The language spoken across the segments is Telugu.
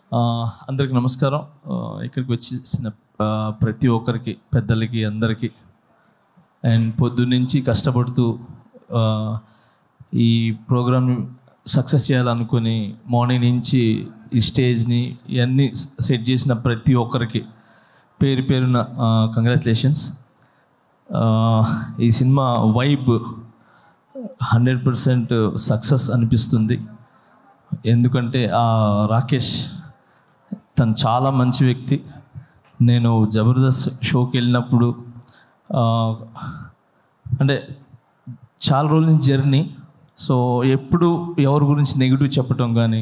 ఆ, అందరికి నమస్కారం ఆ, ఇక్కడికి వచ్చిన ఆ, ప్రతి ఒక్కరికి పెద్దలకి అందరికీ అండ్ పొద్దున్నుంచి కష్టపడుతూ ఆ, ఈ ప్రోగ్రామ్ సక్సెస్ చేయాలనుకుని మార్నింగ్ నుంచి ఈ స్టేజ్ని ఇవన్నీ సెట్ చేసిన ప్రతి ఒక్కరికి పేరు పేరున కంగ్రాచులేషన్స్ ఈ సినిమా వైబ్ హండ్రెడ్ పర్సెంట్ సక్సెస్ అనిపిస్తుంది ఎందుకంటే ఆ రాకేష్ తను చాలా మంచి వ్యక్తి నేను జబర్దస్త్ షోకి వెళ్ళినప్పుడు ఆ, అంటే చాలా రోజుల నుంచి జర్నీ సో ఎప్పుడు ఎవరి గురించి నెగిటివ్ చెప్పటం కానీ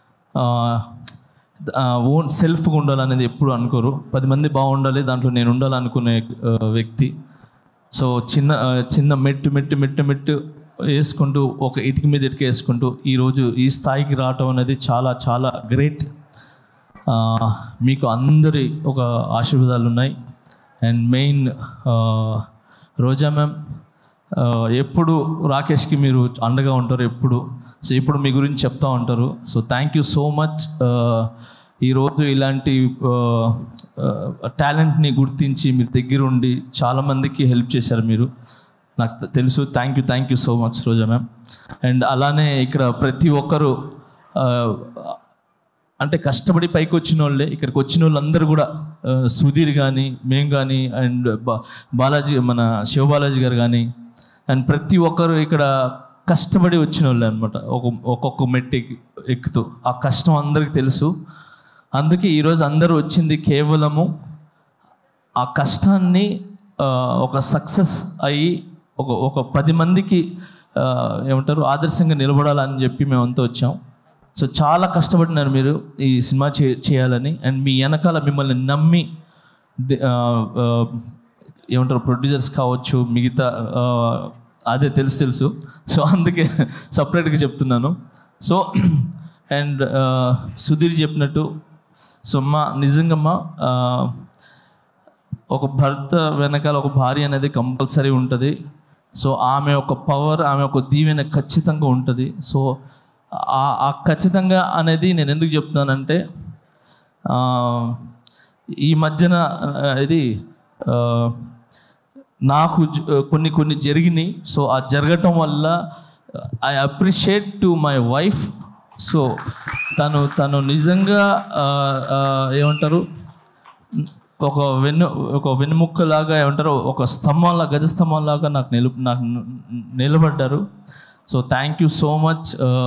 ఓన్ సెల్ఫ్గా ఉండాలనేది ఎప్పుడు అనుకోరు పది మంది బాగుండాలి దాంట్లో నేను ఉండాలనుకునే ఆ, వ్యక్తి సో చిన్న ఆ, చిన్న మెట్టు మెట్టు మెట్టు మెట్టు వేసుకుంటూ ఒక ఇటుక మీద ఇటుక వేసుకుంటూ ఈరోజు ఈ స్థాయికి రావటం అనేది చాలా చాలా గ్రేట్ ఆ, మీకు అందరి ఒక ఆశీర్వాదాలు ఉన్నాయి అండ్ మెయిన్ రోజా మ్యామ్ ఆ, ఎప్పుడు రాకేష్కి మీరు అండగా ఉంటారు ఎప్పుడు సో ఇప్పుడు మీ గురించి చెప్తా ఉంటారు so thank you so much ఈరోజు ఇలాంటి టాలెంట్ని గుర్తించి మీరు దగ్గరుండి చాలామందికి హెల్ప్ చేశారు మీరు నాకు తె- తెలుసు thank you thank you so much Roja ma'am and అలానే ఇక్కడ ప్రతి ఒక్కరు ఆ, అంటే కష్టపడి పైకి వచ్చిన వాళ్ళే ఇక్కడికి వచ్చిన వాళ్ళందరూ కూడా ఆ, సుధీర్ కానీ మేము కానీ అండ్ బా బాలాజీ మన శివబాలాజీ గారు కానీ అండ్ ప్రతి ఒక్కరు ఇక్కడ కష్టపడి వచ్చిన వాళ్ళే అనమాట ఒక ఒక్కొక్క మెట్టు ఎక్కి- ఎక్కుతూ ఆ కష్టం అందరికీ తెలుసు అందుకే ఈరోజు అందరూ వచ్చింది కేవలము ఆ కష్టాన్ని ఆ, ఒక సక్సెస్ అయ్యి ఒక ఒక పది మందికి ఆ, ఏమంటారు ఆదర్శంగా నిలబడాలని చెప్పి మేమంతా వచ్చాం సో చాలా కష్టపడినారు మీరు ఈ సినిమా చే చేయాలని అండ్ మీ వెనకాల మిమ్మల్ని నమ్మి ది- ఆ, ఆ, ఏమంటారు ప్రొడ్యూసర్స్ కావచ్చు మిగతా ఆ, అదే తెలుసు తెలుసు సో అందుకే సపరేట్గా చెప్తున్నాను సో అండ్ సుధీర్ చెప్పినట్టు సో మా నిజంగా ఒక భర్త వెనకాల ఒక భార్య అనేది కంపల్సరీ ఉంటుంది సో ఆమె ఒక పవర్ ఆమె ఒక దీవెన ఖచ్చితంగా ఉంటుంది సో ఆ ఆ ఖచ్చితంగా అనేది నేను ఎందుకు చెప్తున్నానంటే ఆ, ఈ మధ్యన ఆ, ఇది ఆ, నాకు జ- కొన్ని కొన్ని జరిగినాయి సో ఆ జరగటం వల్ల I appreciate to my wife so తను తను నిజంగా ఆ, ఆ, ఏమంటారు ఒక వెన్ను ఒక వెన్నుముక్కలాగా ఏమంటారు ఒక స్తంభంలా గజ స్తంభంలాగా నాకు నిలు నాకు ని- నిలబడ్డారు so thank you so much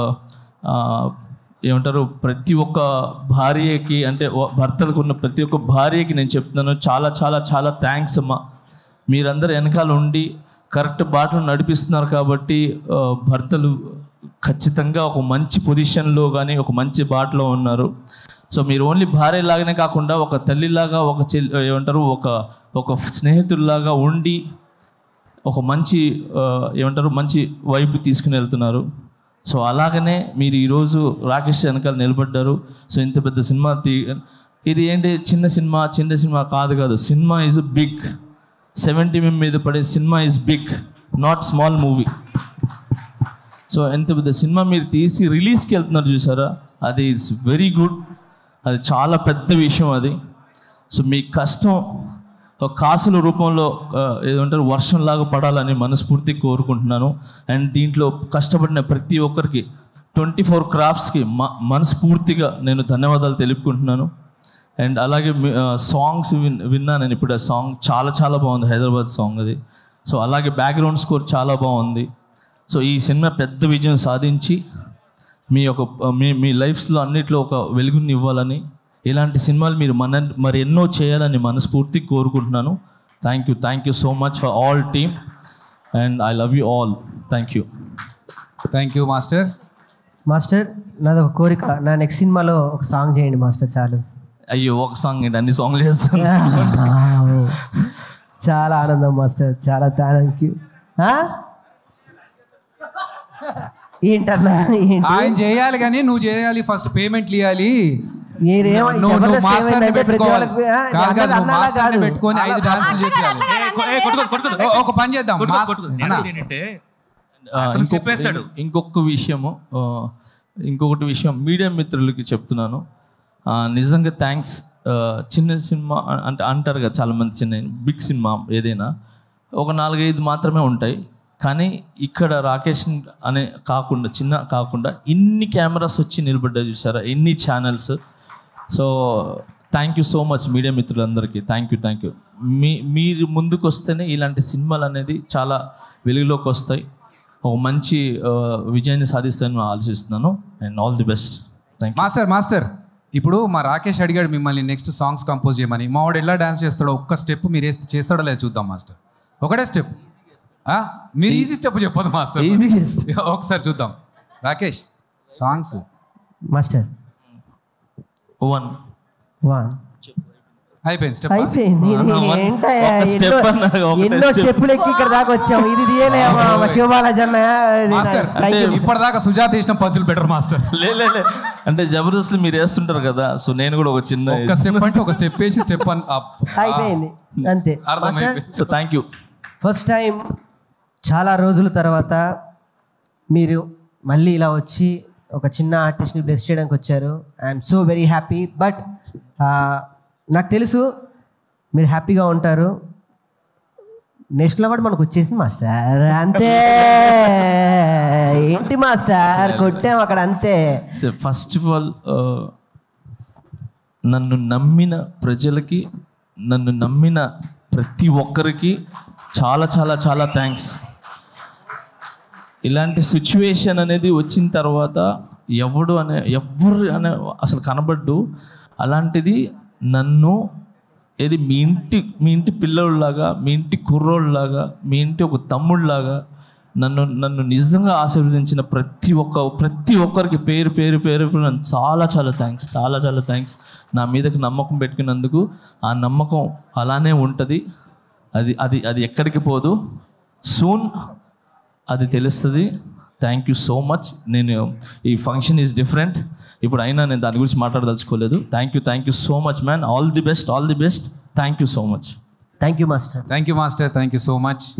ఏమంటారు ప్రతి ఒక్క భార్యకి అంటే వ- భర్తలకు ఉన్న ప్రతి ఒక్క భార్యకి నేను చెప్తున్నాను చాలా చాలా చాలా థ్యాంక్స్ అమ్మా మీరందరూ వెనకాల ఉండి కరెక్ట్ బాటను నడిపిస్తున్నారు కాబట్టి ఆ, భర్తలు ఖచ్చితంగా ఒక మంచి పొజిషన్లో కానీ ఒక మంచి బాటలో ఉన్నారు సో మీరు ఓన్లీ భార్యలాగానే కాకుండా ఒక తల్లిలాగా ఒక చెల్లి ఏమంటారు ఒక ఒక స్నేహితుల్లాగా ఉండి ఒక మంచి ఆ, ఏమంటారు మంచి వైపు తీసుకుని వెళ్తున్నారు సో అలాగనే మీరు ఈరోజు రాకేష్ వెనకాల నిలబడ్డారు సో ఇంత పెద్ద సినిమా తీ ఇది ఏంటి చిన్న సినిమా చిన్న సినిమా కాదు కాదు సినిమా ఈజ్ బిగ్ సెవెంటీ ఎంఎం మీద పడే సినిమా is big not small movie so ఎంత పెద్ద సినిమా మీరు తీసి రిలీజ్కి వెళ్తున్నారు చూసారా అది ఇట్స్ వెరీ గుడ్ అది చాలా పెద్ద విషయం అది సో మీ కష్టం ఒక కాసుల రూపంలో ఆ, ఏదంటారు వర్షంలాగా పడాలని మనస్ఫూర్తిగా కోరుకుంటున్నాను అండ్ దీంట్లో కష్టపడిన ప్రతి ఒక్కరికి ట్వంటీ ఫోర్ క్రాఫ్ట్స్కి మ మనస్ఫూర్తిగా నేను ధన్యవాదాలు తెలుపుకుంటున్నాను అండ్ అలాగే సాంగ్స్ విన్ విన్నా నేను ఇప్పుడు ఆ సాంగ్ చాలా చాలా బాగుంది హైదరాబాద్ సాంగ్ అది సో అలాగే బ్యాక్గ్రౌండ్ స్కోర్ చాలా బాగుంది సో ఈ సినిమా పెద్ద విజయం సాధించి మీ యొక్క మీ మీ లైఫ్స్లో అన్నిట్లో ఒక వెలుగుని ఇవ్వాలని ఇలాంటి సినిమాలు మీరు మన మరి ఎన్నో చేయాలని మనస్ఫూర్తి కోరుకుంటున్నాను thank you thank you so much for all team and I love you all thank you thank you master master నాది ఒక కోరిక నా నెక్స్ట్ సినిమాలో ఒక సాంగ్ చేయండి మాస్టర్ చాలు అయ్యో ఒక సాంగ్ ఏంటి అన్ని సాంగ్లు చేస్తాను చాలా ఆనందం మాస్టర్ చాలా థ్యాంక్ యూ ఏంటన్నా ఏంటి ఆయన చేయాలి కానీ నువ్వు చేయాలి ఫస్ట్ పేమెంట్ ఇవ్వాలి మీరేమో ఈ నువ్వు నువ్వు జబర్దస్త్ మాస్టర్ని ఏమైందంటే ప్రతి పెట్టుకోవాలి వాళ్ళకి, ఆ, కాదు కాదు అన్నది నువ్వు అన్నలా మాస్టర్ని కాదు. పెట్టుకొని ఐదు డాన్సులు చేయాలి ఒక పని చేద్దాం మాస్టర్ అన్న, ఏంటంటే ఆ, అతను ఇంకొక- step వేస్తాడు. ఇంకొక విషయము ఆ, ఇంకొకటి విషయం మీడియా మిత్రులకి చెప్తున్నాను ఆ, నిజంగా థ్యాంక్స్ చిన్న సినిమా అ- అంటే అంటారు కదా చాలామంది చిన్న బిగ్ సినిమా ఏదైనా ఒక నాలుగైదు మాత్రమే ఉంటాయి కానీ ఇక్కడ రాకేష్ అనే కాకుండా చిన్న కాకుండా ఇన్ని కెమెరాస్ వచ్చి నిలబడ్డా చూసారా ఎన్ని channels so thank you so much media మిత్రులందరికీ థ్యాంక్ యూ థ్యాంక్ యూ మీ మీరు ముందుకు వస్తేనే ఇలాంటి సినిమాలు అనేది చాలా వెలుగులోకి వస్తాయి ఒక మంచి ఆ, విజయాన్ని సాధిస్తానని నేను ఆలోచిస్తున్నాను and all the best thank master master ఇప్పుడు మా రాకేష్ అడిగాడు మిమ్మల్ని నెక్స్ట్ సాంగ్స్ కంపోజ్ చేయమని మా వాడు ఎలా డాన్స్ చేస్తాడో ఒక్క స్టెప్ మీరు వేస్తే చేస్తాడో లేదు చూద్దాం మాస్టర్ ఒకటే స్టెప్ మీరు ఈజీ స్టెప్ చెప్పదు మాస్టర్ ఈజీ చేస్తే ఒకసారి చూద్దాం Rakesh songs master one one అయిపోయింది స్టెప్ అయిపోయింది ఇది అన్న, one- ఏంటయ్యా? ఒక step ఎన్నో- అన్నా, ఒకటే ఎన్నో step. స్టెప్పులు ఎక్కి ఇక్కడ దాకా వచ్చాము ఇది తీయలేమా మా శివబాలాజీ అన్న మాస్టర్ Thank you. ఇప్పటిదాకా సుజాత వేసిన పంచులు బెటర్ మాస్టర్ లే లే, లే. అంటే జబర్దస్త్ మీరు వేస్తుంటారు కదా సో నేను కూడా ఒక చిన్న ఒక స్టెప్ అంటే ఒక స్టెప్ వేసి స్టెప్ అని up. అయిపోయింది అంతే మాస్టర్ అర్థమైపోయింది so thank you first time చాలా రోజుల తర్వాత మీరు మళ్ళీ ఇలా వచ్చి ఒక చిన్న ఆర్టిస్ట్ని బ్లెస్ చేయడానికి వచ్చారు I'm so very happy but నాకు తెలుసు మీరు హ్యాపీగా ఉంటారు నేషనల్ అవార్డు మనకు వచ్చేసింది మాస్టర్ అంతే ఏంటి మాస్టర్ కొట్టాం అక్కడ అంతే సో ఫస్ట్ ఆఫ్ ఆల్ నన్ను నమ్మిన ప్రజలకి నన్ను నమ్మిన ప్రతి ఒక్కరికి చాలా చాలా చాలా థ్యాంక్స్ ఇలాంటి సిచ్యువేషన్ అనేది వచ్చిన తర్వాత ఎవడు అనే ఎవరు అనే అసలు కనబడ్డు అలాంటిది నన్ను ఏది మీ ఇంటి మీ ఇంటి పిల్లోళ్ళలాగా మీ ఇంటి కుర్రోళ్ళలాగా మీ ఇంటి ఒక తమ్ముళ్ళలాగా నన్ను నన్ను నిజంగా ఆశీర్వదించిన ప్రతి ఒక్క ప్రతి ఒక్కరికి పేరు పేరు పేరు పేరు నన్ను చాలా చాలా థ్యాంక్స్ చాలా చాలా థ్యాంక్స్ నా మీదకి నమ్మకం పెట్టుకున్నందుకు ఆ నమ్మకం అలానే ఉంటుంది అది అది అది ఎక్కడికి పోదు సూన్ అది తెలుస్తుంది థ్యాంక్ యూ సో మచ్ నేను ఈ ఫంక్షన్ ఈజ్ డిఫరెంట్ ఇప్పుడు అయినా నేను దాని గురించి మాట్లాడదలుచుకోలేదు thank you thank you so much man all the best all the best thank you so much thank you master thank you master thank you so much